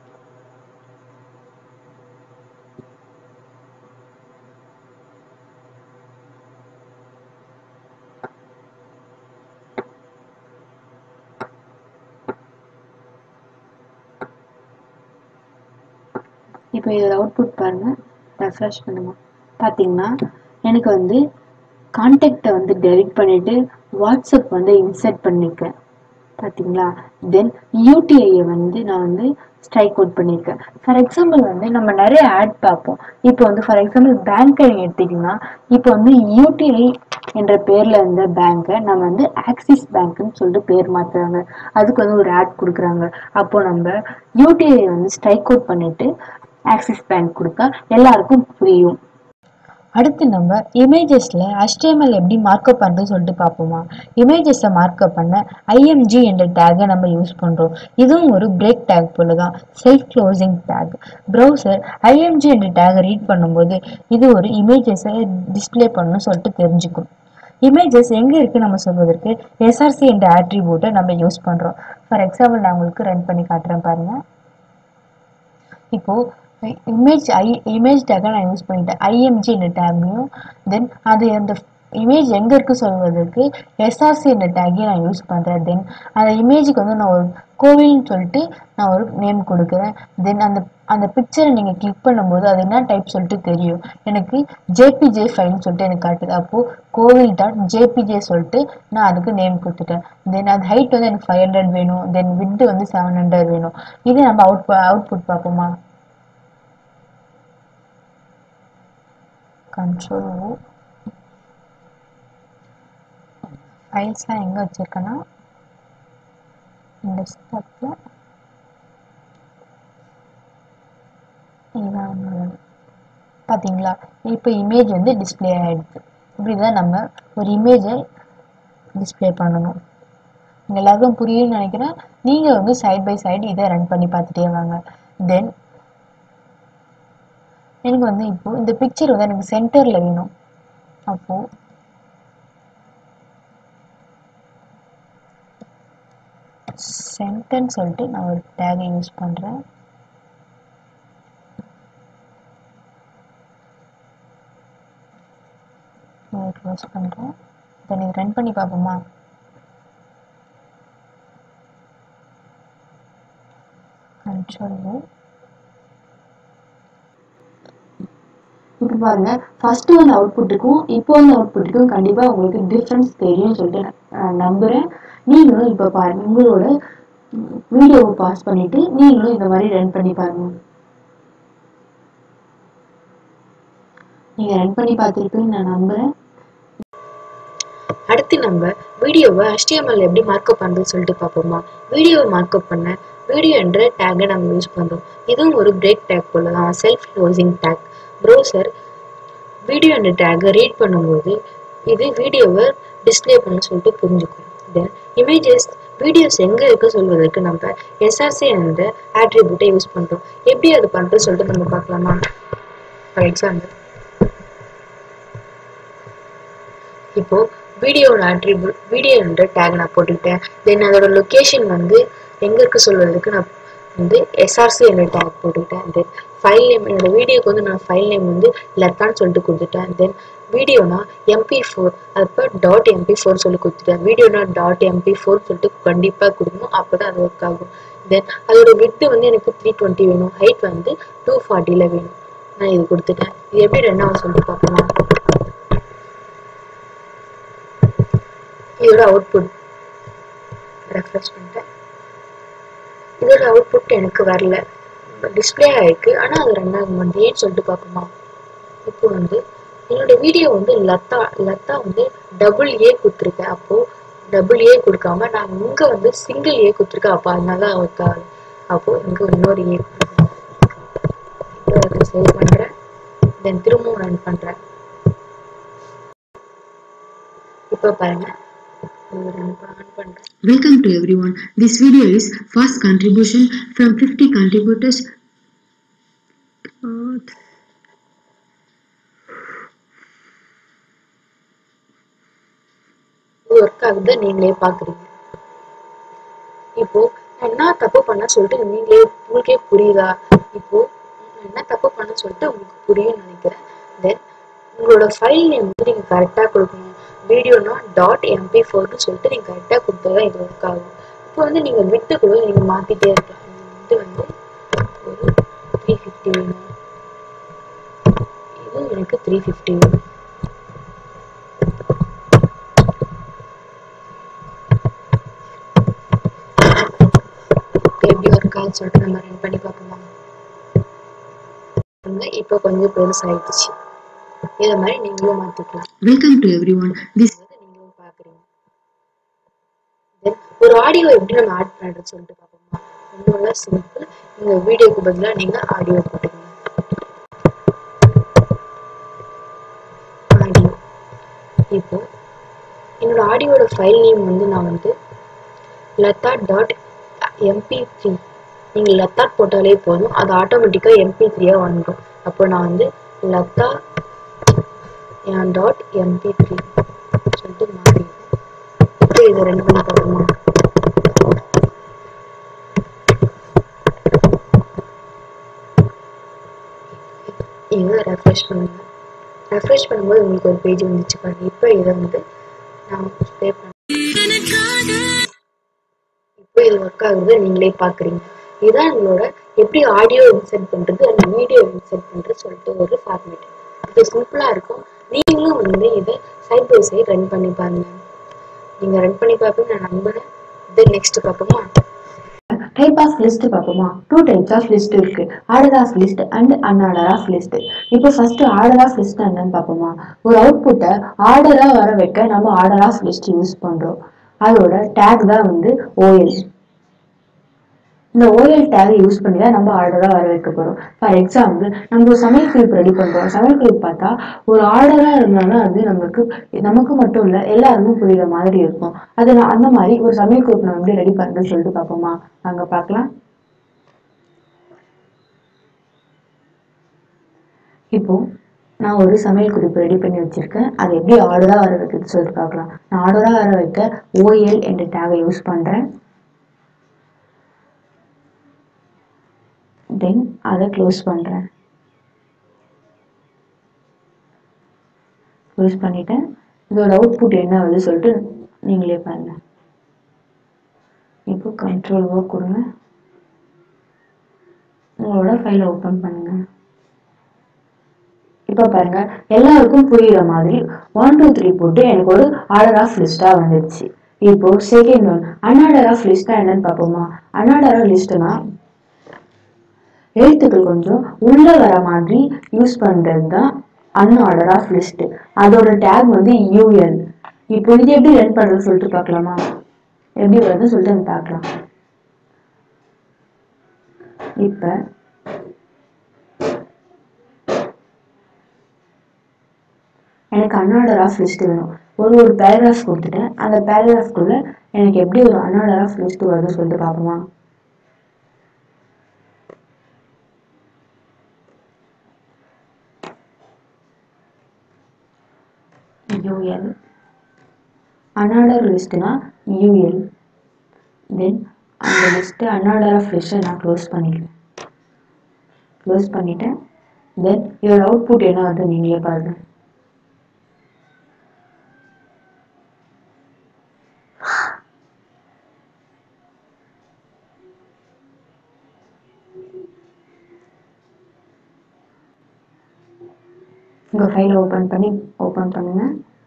A: இப்போ இதோட அவுட்புட் பாருங்க ரெஃப்ரெஷ் பண்ணுங்க பார்த்தீங்கன்னா எனக்கு வந்து கான்டாக்டை வந்து டெலிட் பண்ணிட்டு வாட்ஸ்அப் வந்து இன்சர்ட் பண்ணிருக்கேன் பார்த்தீங்களா தென் யூடிஐயை வந்து நான் வந்து ஸ்ட்ரைக் அவுட் பண்ணியிருக்கேன் ஃபார் எக்ஸாம்பிள் வந்து நம்ம நிறைய ஆட் பார்ப்போம் இப்போ வந்து ஃபார் எக்ஸாம்பிள் பேங்க்கை நீங்கள் எடுத்தீங்கன்னா இப்போ வந்து யூடிஐ என்ற பேர்ல இருந்த பேங்க்கை நம்ம வந்து ஆக்சிஸ் பேங்க்னு சொல்லிட்டு பேர் மாத்துறாங்க அதுக்கு வந்து ஒரு ஆட் கொடுக்குறாங்க அப்போ நம்ம யூடிஐ வந்து ஸ்ட்ரைக் அவுட் பண்ணிட்டு ஆக்சிஸ் பேங்க் கொடுத்தா எல்லாருக்கும் புரியும்
B: அடுத்து நம்ம இமேஜஸில் HTML எப்படி மார்க்அப் பண்ணுறது சொல்லிட்டு பார்ப்போமா இமேஜஸை மார்க்அப் பண்ண ஐஎம்ஜி என்ற டேகை நம்ம யூஸ் பண்ணுறோம் இதுவும் ஒரு பிரேக் டேக் போல தான் self closing tag browser IMG என்ற டேகை ரீட் பண்ணும்போது இது ஒரு இமேஜஸை டிஸ்ப்ளே பண்ணணும்னு சொல்லிட்டு தெரிஞ்சுக்கும் இமேஜஸ் எங்கே இருக்குது நம்ம சொல்வதற்கு எஸ்ஆர்சி என்ற ஆட்ரிபியூட்டை நம்ம யூஸ் பண்ணுறோம் ஃபார் எக்ஸாம்பிள் நான் உங்களுக்கு ரன் பண்ணி காட்டுறேன் பாருங்கள் இப்போ இமேஜ் ஐ இமேஜ் டேக்கை நான் யூஸ் பண்ணிட்டேன் ஐஎம்ஜி என்ற டேக்கையும் தென் அது அந்த இமேஜ் எங்கே இருக்கு சொல்வதற்கு எஸ்ஆர்சி என்ற டேக்கையும் நான் யூஸ் பண்ணுறேன் தென் அந்த இமேஜுக்கு வந்து நான் ஒரு கோவில்னு சொல்லிட்டு நான் ஒரு நேம் கொடுக்குறேன் தென் அந்த அந்த பிக்சரை நீங்கள் கிளிக் பண்ணும்போது அது என்ன டைப் சொல்லிட்டு தெரியும் எனக்கு ஜேபிஜே ஃபைல்னு சொல்லிட்டு எனக்கு காட்டுது அப்போது கோவில் டாட் ஜேபிஜே சொல்லிட்டு நான் அதுக்கு நேம் கொடுத்துட்டேன் தென் அது ஹைட் வந்து எனக்கு ஃபைவ் ஹண்ட்ரட் வேணும் தென் விட்டு வந்து செவன் ஹண்ட்ரட் வேணும் இது நம்ம அவுட் அவுட்புட் பார்ப்போமா கண்ட்ரோல் ஓ ஃபைல்ஸ்லாம் எங்கே வச்சுருக்கேன்னா டெஸ்க்டாப்பில் இதான் பார்த்தீங்களா இப்போ இமேஜ் வந்து டிஸ்ப்ளே ஆகிடுது இப்படி தான் நம்ம ஒரு இமேஜை டிஸ்ப்ளே பண்ணணும் உங்க எல்லாருக்கும் புரியும்னு நினைக்கிறேன் நீங்கள் வந்து சைட் பை சைடு இதை ரன் பண்ணி பார்த்துட்டே வாங்க தென் எனக்கு வந்து இப்போ இந்த பிக்சர் வந்து எனக்கு சென்டரில் வேணும் அப்போ சென்டர்னு சொல்லிட்டு நான் ஒரு டேகை யூஸ் பண்ணுறேன் க்ளோஸ் பண்ணுறேன் தென் இது ரன் பண்ணி பார்ப்போமா கண்ட்ரோல்
A: இப்போ பாருங்க ஃபர்ஸ்ட் வந்து அவுட்புட்டுக்கும் இப்போ வந்து அவுட்புட்டுக்கும் கண்டிப்பா உங்களுக்கு டிஃப்ரென்ஸ் தெரியும்னு சொல்லிட்டு நான் நம்புறேன் நீங்களும் இப்போ பாருங்க உங்களோட வீடியோவை பாஸ் பண்ணிட்டு நீங்களும் இந்த மாதிரி ரன் பண்ணி பாருங்க நீங்க ரன் பண்ணி பார்த்துருப்பீங்கன்னு நான் நம்புறேன்
B: அடுத்து நம்ம வீடியோவை HTML எப்படி மார்க்அப் பண்ணுறதுன்னு சொல்லிட்டு பார்ப்போமா வீடியோவை மார்க்அப் பண்ண வீடியோ என்ற டேக்கை நம்ம யூஸ் பண்ணுறோம் இதுவும் ஒரு பிரேக் டேக் போல தான் self closing tag browser video என்ற டேக்கை ரீட் பண்ணும்போது இது வீடியோவை டிஸ்ப்ளே பண்ண சொல்லிட்டு புரிஞ்சுக்கும் தென் இமேஜஸ் வீடியோஸ் எங்கே இருக்கு சொல்வதற்கு நம்ம எஸ்ஆர்சி என்ற ஆட்ரிபியூட்டை யூஸ் பண்ணுறோம் எப்படி அது பண்ணுறது சொல்லிட்டு நம்ம பார்க்கலாமா ஃபார் எக்ஸாம்பிள் இப்போ வீடியோட ஆட்ரிபியூட் வீடியோ என்ற டேக் நான் போட்டுக்கிட்டேன் தென் அதோட லொக்கேஷன் வந்து எங்கே இருக்கு சொல்வதற்கு நான் வந்து எஸ்ஆர்சி என்ற டேக் போட்டுக்கிட்டேன் தென் ஃபைல் நேம் என்னோட வீடியோக்கு வந்து நான் ஃபைல் நேம் வந்து லெத்தான்னு சொல்லிட்டு கொடுத்துட்டேன் தென் வீடியோனா எம்பி ஃபோர் அப்போ டாட் எம்பி ஃபோர் சொல்லி கொடுத்துட்டேன் வீடியோனா டாட் எம்பி ஃபோர் சொல்லிட்டு கண்டிப்பாக கொடுக்கணும் அப்போ தான் அது ஒர்க் ஆகும் தென் அதோட விட்டு வந்து எனக்கு த்ரீ டுவெண்ட்டி வேணும் ஹைட் வந்து டூ ஃபார்ட்டியில் வேணும் நான் இது கொடுத்துட்டேன் இது எப்படி ரெண்டாவது சொல்லிட்டு பார்ப்போமா இதோட அவுட்புட் ரெஃப்ரெஷ் பண்ணிட்டேன் இதோட அவுட்புட் எனக்கு வரல டிஸ்பிளே ஆயிருக்கு ஆனால் அது ரெண்டாவது மந்த் ஏன்னு சொல்லிட்டு பார்ப்போமா இப்போ வந்து என்னோட வீடியோ வந்து லத்தா லத்தா வந்து டபுள் ஏ கொடுத்துருக்கேன் அப்போ டபுள் ஏ கொடுக்காம நான் இங்கே வந்து சிங்கிள் ஏ கொடுத்துருக்கேன் அப்போ அதனால தான் ஒர்க் ஆகுது அப்போ இங்கே இன்னொரு ஏ கொடுத்துருக்கேன் இப்போ அதை சேவ் பண்ணுறேன் தென் திரும்பவும் ரன் பண்ணுறேன் இப்போ பாருங்க ரன் பண்ணுறேன்
A: Welcome to everyone. This video is first contribution from 50 contributors. Uh,
B: இது ஒர்க் ஆகுது நீங்களே பாக்குறீங்க இப்போ நான் என்ன தப்பு பண்ண சொல்லிட்டு நீங்களே உங்களுக்கே புரியுதா இப்போ நான் என்ன தப்பு பண்ண சொல்லிட்டு உங்களுக்கு புரியும்னு நினைக்கிறேன் தென் உங்களோட ஃபைல் நேம் வந்து நீங்க கரெக்டா கொடுக்கணும் வீடியோனா டாட் எம்பி ஃபோர்னு சொல்லிட்டு நீங்க கரெக்டா கொடுத்தா இது ஒர்க் ஆகும் இப்போ வந்து நீங்க விட்டு கூட நீங்க மாத்திட்டே இருக்கலாம் இது வந்து ஒரு த்ரீ ஃபிஃப்டி வேணும் இது எனக்கு த்ரீ ஃபிஃப்டி வேணும் எப்படி ஒர்க் ஆகுன்னு சொல்லிட்டு நம்ம ரன் பண்ணி பார்ப்போமா இப்போ கொஞ்சம் பெருசாயிடுச்சு இதை மாதிரி நீங்களும் மாத்திக்கலாம்
A: welcome to everyone. This
B: அதை நீங்களும் பாக்குறீங்க தென் ஒரு ஆடியோ எப்படி நம்ம ஆட் பண்றது சொல்லிட்டு பார்ப்போமா ஒன்றும் சிம்பிள் உங்க வீடியோக்கு பதிலா நீங்க ஆடியோ போட்டுக்கங்க ஆடியோ இப்போ என்னோட ஆடியோட ஃபைல் நேம் வந்து நான் வந்து லதா டாட் எம்பி த்ரீ நீங்கள் லத்தா போட்டாலே போதும் அது ஆட்டோமேட்டிக்காக எம்பி த்ரீயாக வந்துடும் அப்போ நான் வந்து லத்தா என் டாட் எம்பி த்ரீ சொல்லிட்டு மாற்றிடுவேன் இப்போ இதை ரெண்டு பண்ணி பார்ப்போமா இதை ரெஃப்ரெஷ் பண்ணுங்க ரெஃப்ரெஷ் பண்ணும்போது உங்களுக்கு ஒரு பேஜ் வந்துச்சு பாருங்க இப்போ இதை வந்து நான் ப்ளே பண்ண இப்போ இது ஒர்க் ஆகுது நீங்களே பார்க்குறீங்க இதுதான் எங்களோட எப்படி ஆடியோ இன்செர்ட் பண்ணுறது அந்த வீடியோ இன்செர்ட் பண்ணுறது சொல்லிட்டு ஒரு ஃபார்மேட் இது சிம்பிளாக இருக்கும் நீங்களும் வந்து இதை சைட் பை சைட் ரன் பண்ணி பாருங்க நீங்கள் ரன் பண்ணி பார்ப்பீங்க நான் நம்புறேன் இது நெக்ஸ்ட் பார்ப்போமா
A: டைப் ஆஃப் லிஸ்ட் பார்ப்போமா டூ டைப்ஸ் ஆஃப் லிஸ்ட் இருக்கு order of list and unorder of list இப்போ ஃபர்ஸ்ட் ஆர்டர் ஆஃப் லிஸ்ட் என்னன்னு பார்ப்போமா ஒரு அவுட்புட்டை ஆர்டரா வர வைக்க நம்ம ஆர்டர் ஆஃப் லிஸ்ட் யூஸ் பண்றோம் அதோட டேக் தான் வந்து ஓஎல் இந்த ஓஎல் டேக் யூஸ் பண்ணி தான் நம்ம ஆர்டரா வர வைக்க போறோம் ஃபார் எக்ஸாம்பிள் நம்ம ஒரு சமையல் குறிப்பு ரெடி பண்றோம் சமையல் குறிப்பு பார்த்தா ஒரு ஆர்டரா இருந்தாலும் அது நமக்கு நமக்கு மட்டும் இல்ல எல்லாருக்கும் புரியுற மாதிரி இருக்கும் அது நான் அந்த மாதிரி ஒரு சமையல் குறிப்பு நம்ம எப்படி ரெடி பண்றோம்னு சொல்லிட்டு பார்ப்போமா அங்க பார்க்கலாம் இப்போ நான் ஒரு சமையல் குறிப்பு ரெடி பண்ணி வச்சிருக்கேன் அது எப்படி ஆர்டரா வர வைக்கிறது சொல்லிட்டு பார்க்கலாம் நான் ஆர்டரா வர வைக்க ஓஎல் என்ற டேகை யூஸ் பண்றேன் தென் அதை க்ளோஸ் பண்றேன் க்ளோஸ் பண்ணிட்டேன் இதோட அவுட்புட் என்ன வருது சொல்லிட்டு நீங்களே பாருங்க இப்போ கண்ட்ரோல் ஒர்க் கொடுங்க உங்களோட ஃபைலை ஓப்பன் பண்ணுங்க இப்போ பாருங்க எல்லாருக்கும் புரியுற மாதிரி ஒன் டூ த்ரீ போட்டு எனக்கு ஒரு ஆர்டர் ஆஃப் லிஸ்டா வந்துடுச்சு இப்போ செகண்ட் ஒன் அன்ஆர்டர் ஆஃப் லிஸ்டா என்னன்னு பார்ப்போமா அன்ஆர்டர் ஆஃப் லிஸ்ட்னா எழுத்துக்கள் கொஞ்சம் உள்ள வர மாதிரி யூஸ் பண்றது தான் அன்ஆர்டர் ஆஃப் லிஸ்ட் அதோட டேக் வந்து யூஎல் இப்போ இது எப்படி ரன் பண்றது சொல்லிட்டு பார்க்கலாமா எப்படி வருதுன்னு சொல்லிட்டு நம்ம பார்க்கலாம் இப்போ எனக்கு அன்ஆர்டர் ஆஃப் லிஸ்ட் வேணும் ஒரு ஒரு பேராகிராஃப் கொடுத்துட்டேன் அந்த பேராகிராஃப்குள்ள எனக்கு எப்படி ஒரு அன்ஆர்டர் ஆஃப் லிஸ்ட் வருதுன்னு சொல்லிட்டு பார்ப்போமா யூஎல் அன்ஆர்டர் லிஸ்ட்னா யூஎல் தென் அந்த லிஸ்ட்டு அன்ஆர்டர் ஆஃப் லிஸ்ட்டை நான் க்ளோஸ் பண்ணிக்கிறேன் க்ளோஸ் பண்ணிட்டேன் தென் இதோட அவுட்புட் என்ன வருது நீங்களே பாருங்க உங்கள் ஃபைலை ஓப்பன் பண்ணி ஓப்பன் பண்ணுங்க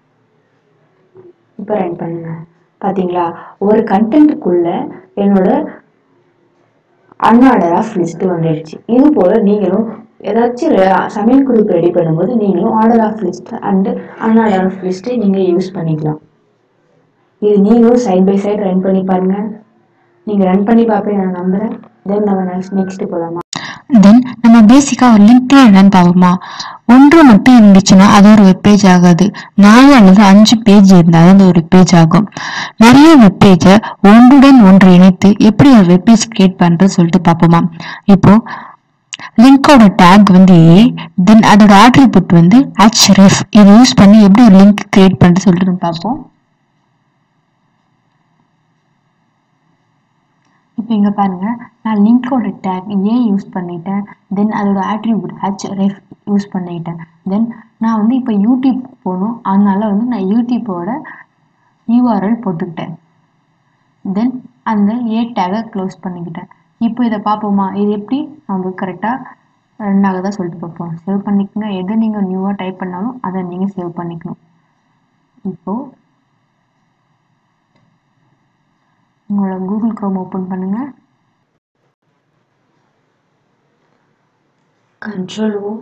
A: இப்போ ரன் பண்ணுங்க பார்த்தீங்களா ஒரு கண்டென்ட்டுக்குள்ள என்னோட அன்ஆர்டர் ஆஃப் லிஸ்ட் வந்துடுச்சு இது போல நீங்களும் ஏதாச்சும் ரெ- சமையல் குறிப்பு ரெடி பண்ணும்போது நீங்களும் order of list and unorder of லிஸ்ட்டை நீங்கள் யூஸ் பண்ணிக்கலாம் இது நீங்களும் சைட் பை சைடு ரன் பண்ணி பாருங்க நீங்கள் ரன் பண்ணி பார்ப்பேன் நான் நம்புகிறேன் தென் நம்ம நெக்ஸ்ட் நெக்ஸ்ட் போகலாமா
C: தென் நம்ம பேசிக்கா ஒரு லிங்க் என்னன்னு பார்ப்போமா ஒன்று மட்டும் இருந்துச்சுன்னா அது ஒரு வெப்பேஜ் ஆகாது நாலு அல்லது அஞ்சு பேஜ் இருந்தால் அது ஒரு பேஜ் ஆகும் நிறைய வெப்பேஜை ஒன்றுடன் ஒன்று இணைத்து எப்படி ஒரு வெப்பேஜ் கிரியேட் பண்றது சொல்லிட்டு பார்ப்போமா இப்போ லிங்கோட டேக் வந்து ஏ தென் அதோட ஆட்ரிபியூட் வந்து ஹெச்ரெஃப் இது யூஸ் பண்ணி எப்படி ஒரு லிங்க் கிரியேட் பண்றது சொல்லிட்டு நம்ம பார்ப்போம் இப்போ இங்கே பாருங்க நான் லிங்கோட டேக் ஏ யூஸ் பண்ணிட்டேன் தென் அதோட ஆட்ரிபியூட் ஹச் ரெஃப் யூஸ் பண்ணிட்டேன் தென் நான் வந்து இப்போ யூடியூப் போகணும் அதனால வந்து நான் யூடியூப்போட யூஆர்எல் போட்டுக்கிட்டேன் தென் அந்த ஏ டேகை க்ளோஸ் பண்ணிக்கிட்டேன் இப்போ இதை பார்ப்போமா இது எப்படி நம்ம கரெக்டாக ரன் ஆகுதா சொல்லிட்டு பார்ப்போம் சேவ் பண்ணிக்கோங்க எதை நீங்கள் நியூவாக டைப் பண்ணாலும் அதை நீங்கள் சேவ் பண்ணிக்கணும் இப்போது உங்களோட கூகுள் க்ரோம் ஓப்பன் பண்ணுங்க
A: கண்ட்ரோல் ஓ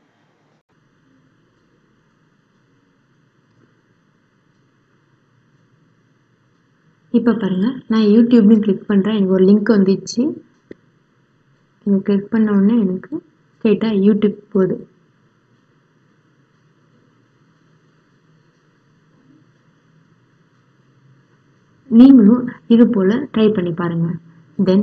A: இப்போ பாருங்க நான் யூடியூப்னு கிளிக் பண்ணுறேன் எனக்கு ஒரு லிங்க் வந்துச்சு இதை கிளிக் பண்ண உடனே எனக்கு ஸ்ட்ரெயிட்டாக யூடியூப் போகுது நீங்களும் இது போல் ட்ரை பண்ணி பாருங்க தென்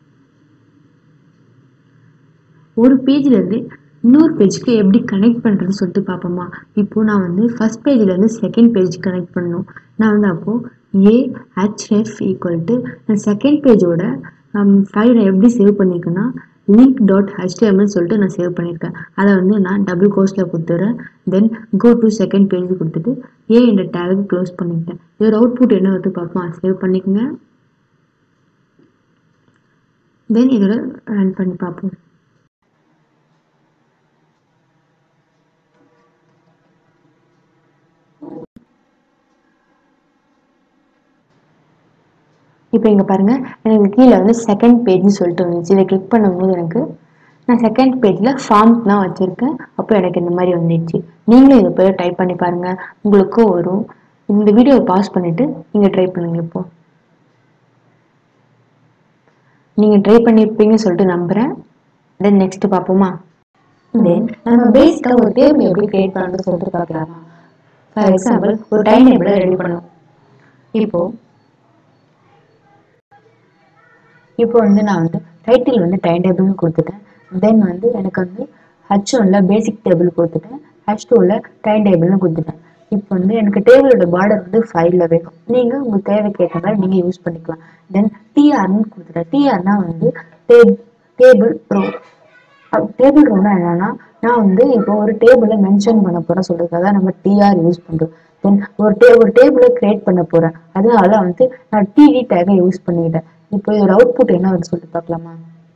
A: ஒரு பேஜ்லேருந்து இன்னொரு பேஜ்க்கு எப்படி கனெக்ட் பண்ணுறதுன்னு சொல்லிட்டு பார்ப்போமா இப்போ நான் வந்து ஃபஸ்ட் பேஜ்லேருந்து செகண்ட் பேஜ் கனெக்ட் பண்ணணும் நான் வந்து அப்போது ஏ ஹெச்எஃப் ஈக்குவல் டு நான் செகண்ட் பேஜோட ஃபைலை எப்படி சேவ் பண்ணியிருக்கேன்னா லிங்க் டாட் ஹெச்டிஎம்எல் சொல்லிட்டு நான் சேவ் பண்ணியிருக்கேன் அதை வந்து நான் டபுள் கோர்ஸில் கொடுத்துட்றேன் then go to second page கொடுத்துட்டு ஏ என்ற டேகு க்ளோஸ் பண்ணிக்கிட்டேன் இதோட அவுட்புட் என்ன வருது பார்ப்போம் சேவ் பண்ணிக்கோங்க தென் இதோட ரன் பண்ணி பார்ப்போம் இப்போ இங்கே பாருங்கள் எனக்கு கீழே வந்து செகண்ட் பேஜ்னு சொல்லிட்டு வந்துச்சு இதை கிளிக் பண்ணும்போது எனக்கு நான் செகண்ட் பேஜில் ஃபார்ம் தான் வச்சுருக்கேன் அப்போ எனக்கு இந்த மாதிரி வந்துடுச்சு நீங்களும் இதை போய் டைப் பண்ணி பாருங்கள் உங்களுக்கும் வரும் இந்த வீடியோவை பாஸ் பண்ணிவிட்டு நீங்கள் ட்ரை பண்ணுங்க இப்போ நீங்கள் ட்ரை பண்ணியிருப்பீங்கன்னு சொல்லிட்டு நம்புகிறேன் தென் நெக்ஸ்ட் பார்ப்போமா தென் நம்ம பேசிக்காக ஒரு டேபிள் எப்படி கிரியேட் பண்ணுறது சொல்லிட்டு பார்க்கலாமா ஃபார் எக்ஸாம்பிள் ஒரு டைம் டேபிளை ரெடி பண்ணும் இப்போது இப்போ வந்து நான் வந்து டைட்டில் வந்து டைம் டேபிள்னு கொடுத்துட்டேன் தென் வந்து எனக்கு வந்து ஹச் ஒன்ல பேசிக் டேபிள் கொடுத்துட்டேன் ஹச் டூவில் டைம் டேபிள்னு கொடுத்துட்டேன் இப்போ வந்து எனக்கு டேபிளோட பார்டர் வந்து ஃபைலில் வேணும் நீங்கள் உங்கள் தேவைக்கு ஏற்ற மாதிரி நீங்கள் யூஸ் பண்ணிக்கலாம் தென் டிஆர்னு கொடுத்துட்டேன் டிஆர்னா வந்து டேப் டேபிள் ப்ரோ டேபிள் ரோனா என்னன்னா நான் வந்து இப்போ ஒரு டேபிளை மென்ஷன் பண்ண போறேன் சொல்றதுக்காக நம்ம டிஆர் யூஸ் பண்றோம் தென் ஒரு டே ஒரு டேபிளை கிரியேட் பண்ண போறேன் அதனால வந்து நான் டிடி டேகை யூஸ் பண்ணிக்கிட்டேன் இப்போ இதோட அவுட்புட் என்ன வருது சொல்லிட்டு பார்க்கலாமா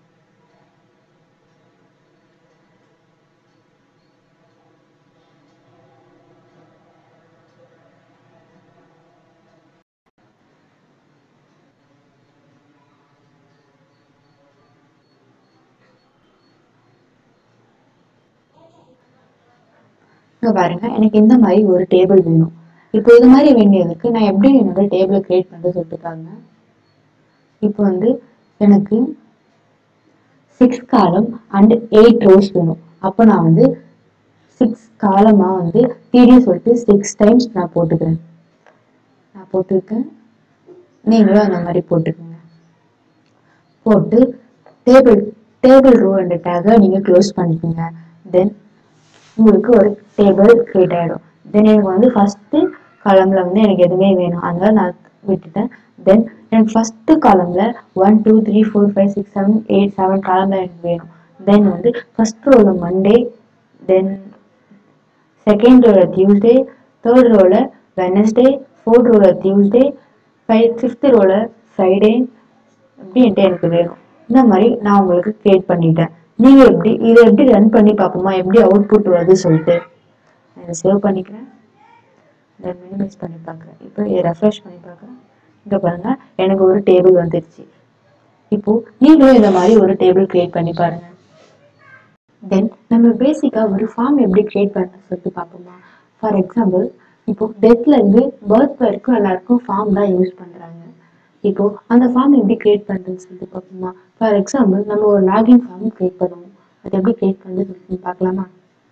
A: இங்க பாருங்க எனக்கு இந்த மாதிரி ஒரு டேபிள் வேணும் இப்போ இது மாதிரி வேண்டியதுக்கு நான் எப்படி என்னோட டேபிளை கிரியேட் பண்ணுறது சொல்லிட்டுருக்காங்க இப்போ வந்து எனக்கு சிக்ஸ் காலம் அண்ட் எயிட் ரோஸ் வேணும் அப்போ நான் வந்து சிக்ஸ் காலமாக வந்து டிடி சொல்லிட்டு சிக்ஸ் டைம்ஸ் நான் போட்டுக்கிறேன் நான் போட்டிருக்கேன் நீங்களும் அந்த மாதிரி போட்டுக்கோங்க போட்டு டேபிள் டேபிள் ரோ அண்ட் டேகை நீங்கள் க்ளோஸ் பண்ணிக்கோங்க தென் உங்களுக்கு ஒரு டேபிள் கிரியேட் ஆகிடும் தென் எனக்கு வந்து ஃபஸ்ட்டு காலமில் வந்து எனக்கு எதுவுமே வேணும் அதனால நான் விட்டுட்டேன் தென் எனக்கு ஃபஸ்ட்டு காலமில் one two three four five six seven eight seven காலமில் எனக்கு வேணும் தென் வந்து ஃபஸ்ட் ரோவில் மண்டே தென் செகண்ட் ரோவில் டியூஸ்டே தேர்ட் ரோவில் வெனஸ்டே ஃபோர்த் ரோவில் டியூஸ்டே ஃபைவ் ஃபிஃப்த் ரோவில் ஃப்ரைடே அப்படின்ட்டு எனக்கு வேணும் இந்த மாதிரி நான் உங்களுக்கு கிரியேட் பண்ணிட்டேன் நீங்கள் எப்படி இதை எப்படி ரன் பண்ணி பார்ப்போமா எப்படி அவுட்புட் வருது சொல்லிட்டு நான் இதை சேவ் பண்ணிக்கிறேன் இதை மினிமைஸ் பண்ணி பார்க்குறேன் இப்போ இதை ரெஃப்ரெஷ் பண்ணி பார்க்குறேன் இங்கே பாருங்க எனக்கு ஒரு டேபிள் வந்துருச்சு இப்போ நீங்களும் இந்த மாதிரி ஒரு டேபிள் கிரியேட் பண்ணி பாருங்க தென் நம்ம பேசிக்காக ஒரு ஃபார்ம் எப்படி கிரியேட் பண்ண சொல்லிட்டு பார்ப்போமா ஃபார் எக்ஸாம்பிள் இப்போ டெத்ல இருந்து பர்த் வரைக்கும் எல்லாருக்கும் ஃபார்ம் தான் யூஸ் பண்றாங்க இப்போ அந்த ஃபார்ம் எப்படி கிரியேட் பண்றதுன்னு சொல்லிட்டு பார்ப்போமா ஃபார் எக்ஸாம்பிள் நம்ம ஒரு லாகின் ஃபார்ம் கிரியேட் பண்ணுவோம் அது எப்படி கிரியேட் பண்ணுறது சொல்லிட்டு பார்க்கலாமா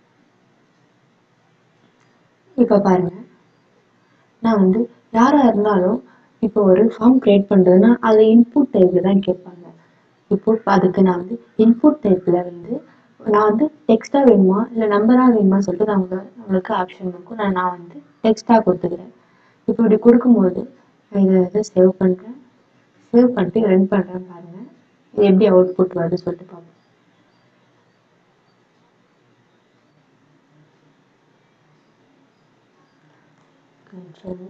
A: இப்போ பாருங்க நான் வந்து யாரா இருந்தாலும் இப்போ ஒரு ஃபார்ம் கிரியேட் பண்றதுன்னா அது இன்புட் டைப்ல தான் கேட்பாங்க இப்போ அதுக்கு நான் வந்து இன்புட் டைப்ல வந்து நான் வந்து டெக்ஸ்டா வேணுமா இல்லை நம்பரா வேணுமா சொல்லிட்டு நான் உங்க- உங்களுக்கு ஆப்ஷன் இருக்கும் நான் நான் வந்து டெக்ஸ்டா கொடுத்துக்கிறேன் இப்போ இப்படி கொடுக்கும்போது நான் இதை இதை சேவ் பண்றேன் சேவ் பண்ணிட்டு ரன் பண்றேன் பாருங்க இது எப்படி அவுட்புட் வருது சொல்லிட்டு பார்ப்போம் control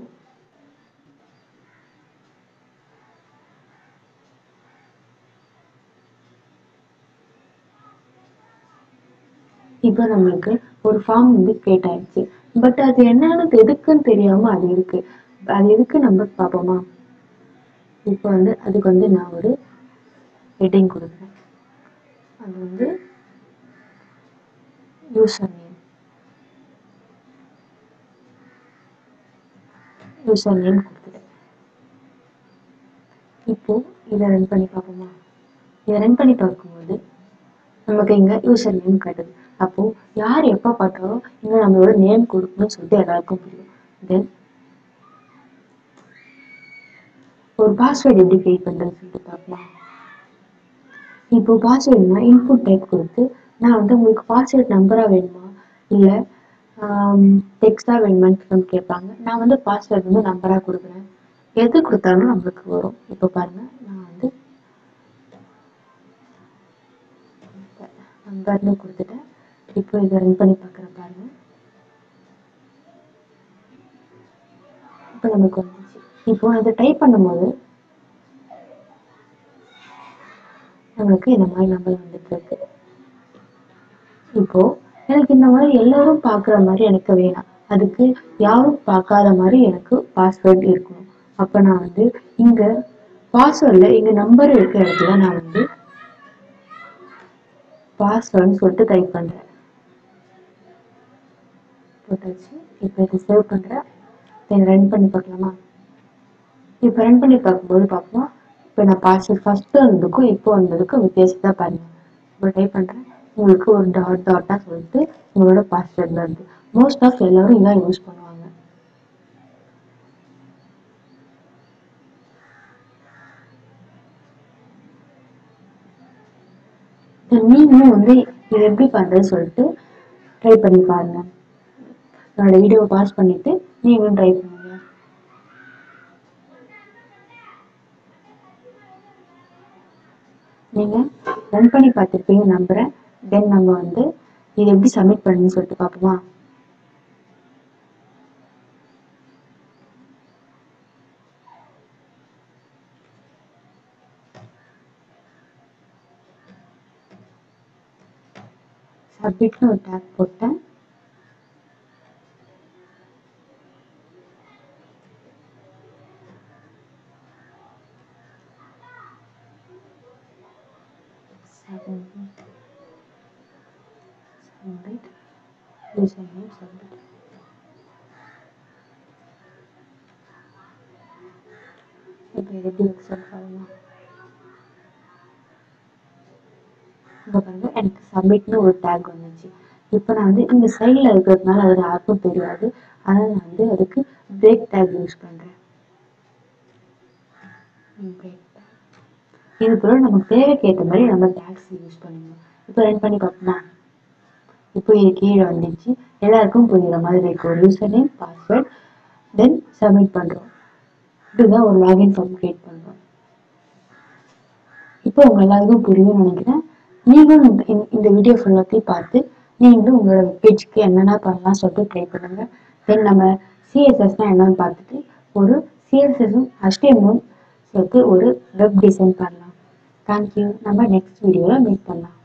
A: இப்போ நம்மளுக்கு ஒரு ஃபார்ம் வந்து கிரியேட் ஆயிடுச்சு பட் அது என்னன்னு எதுக்குன்னு தெரியாம அது இருக்கு அது எதுக்கு நம்ம பார்ப்போமா இப்போ வந்து அதுக்கு வந்து நான் ஒரு ஹெட்டிங் கொடுக்குறேன் அது வந்து யூசர் நேம் யூசர் நேம் கொடுத்துட்டேன் இப்போ இதை ரன் பண்ணி பார்ப்போமா இதை ரன் பண்ணி பார்க்கும்போது நமக்கு இங்க யூசர் நேம் காட்டுது அப்போ யார் எப்போ பார்த்தாலும் இங்க நம்மளோட நேம் கொடுக்கணும்னு சொல்லிட்டு எல்லாருக்கும் புரியும் தென் ஒரு பாஸ்வேர்டு எப்படி கிரியேட் பண்றதுன்னு சொல்லிட்டு பார்க்கலாம் இப்போ பாஸ்வேர்டுனா இன்புட் டைப் கொடுத்து நான் வந்து உங்களுக்கு பாஸ்வேர்ட் நம்பரா வேணுமா இல்லை டெக்ஸ்டா வேணுமான்னு சொல்லி கேட்பாங்க நான் வந்து பாஸ்வேர்ட் வந்து நம்பரா கொடுக்குறேன் எது கொடுத்தாலும் நம்மளுக்கு வரும் இப்போ பாருங்க நான் வந்து நம்பர்னு கொடுத்துட்டேன் இப்போ இதை ரன் பண்ணி பார்க்குறேன் பாருங்க இப்போ நமக்கு வந்துச்சு இப்போ இதை டைப் பண்ணும்போது நம்மளுக்கு இந்த மாதிரி நம்பர் வந்துட்டு இருக்கு இப்போ எனக்கு இந்த மாதிரி எல்லாரும் பார்க்குற மாதிரி எனக்கு வேணாம் அதுக்கு யாரும் பார்க்காத மாதிரி எனக்கு பாஸ்வேர்ட் இருக்கணும் அப்போ நான் வந்து இங்க பாஸ்வேர்டில் இங்க நம்பர் இருக்கிற இடத்துல நான் வந்து பாஸ்வேர்டுன்னு சொல்லிட்டு டைப் பண்றேன் போட்டாச்சு இப்போ இதை சேவ் பண்றேன் இதை ரன் பண்ணி பார்க்கலாமா இப்போ ரன் பண்ணி பார்க்கும்போது பார்ப்போம் இப்போ நான் பாஸ்வேர்ட் ஃபர்ஸ்ட் வந்ததுக்கும் இப்போ வந்ததுக்கும் வித்தியாசத்தை பாருங்க இப்போ டைப் பண்றேன் உங்களுக்கு ஒரு டாட் டாட்டா சொல்லிட்டு உங்களோட பாஸ்வேர்ட் வருது மோஸ்ட் ஆஃப் எல்லாரும் இதான் யூஸ் பண்ணுவாங்க நீங்களும் வந்து இது எப்படி பண்றது சொல்லிட்டு ட்ரை பண்ணி பாருங்க என்னோட வீடியோவை பாஸ் பண்ணிட்டு நீங்களும் ட்ரை பண்ணுங்க நீங்க ரன் பண்ணி பார்த்துருப்பீங்க நம்புறேன் தென் நம்ம வந்து இது எப்படி சப்மிட் பண்ணுன்னு சொல்லிட்டு பார்ப்போமா சப்மிட்னு ஒரு டேக் போட்டேன் submit submit username submit இப்போ இது எப்படி ஒர்க் பாருங்க இங்கே பாருங்க எனக்கு சப்மிட்னு ஒரு டேக் வந்துச்சு இப்போ நான் வந்து இந்த சைடில் இருக்கிறதுனால அது யாருக்கும் தெரியாது அதனால் நான் வந்து அதுக்கு பிரேக் டேக் யூஸ் பண்ணுறேன் இது போல நமக்கு தேவைக்கு ஏற்ற மாதிரி நம்ம டேக்ஸ் யூஸ் பண்ணிக்கணும் இப்போ ரன் பண்ணி பார்ப்போமா இப்போ இது கீழே வந்துச்சு எல்லாருக்கும் புரியுற மாதிரி இருக்கு ஒரு user name password then submit பண்ணுறோம் இப்படிதான் ஒரு லாகின் ஃபார்ம் கிரியேட் பண்ணுறோம் இப்போ உங்க எல்லாருக்கும் புரியும்னு நினைக்கிறேன் நீங்களும் இந்த- இந்த- இந்த வீடியோ ஃபுல்லாத்தையும் பார்த்து நீங்களும் உங்களோட பேஜ்க்கு என்னென்ன பண்ணலாம் சொல்லிட்டு ட்ரை பண்ணுங்க தென் நம்ம சிஎஸ்எஸ்னா என்னன்னு பார்த்துட்டு ஒரு சிஎஸ்எஸும் HTML சேர்த்து ஒரு வெப் டிசைன் பண்ணலாம் தேங்க்யூ நம்ம நெக்ஸ்ட் வீடியோவில் மீட் பண்ணலாம்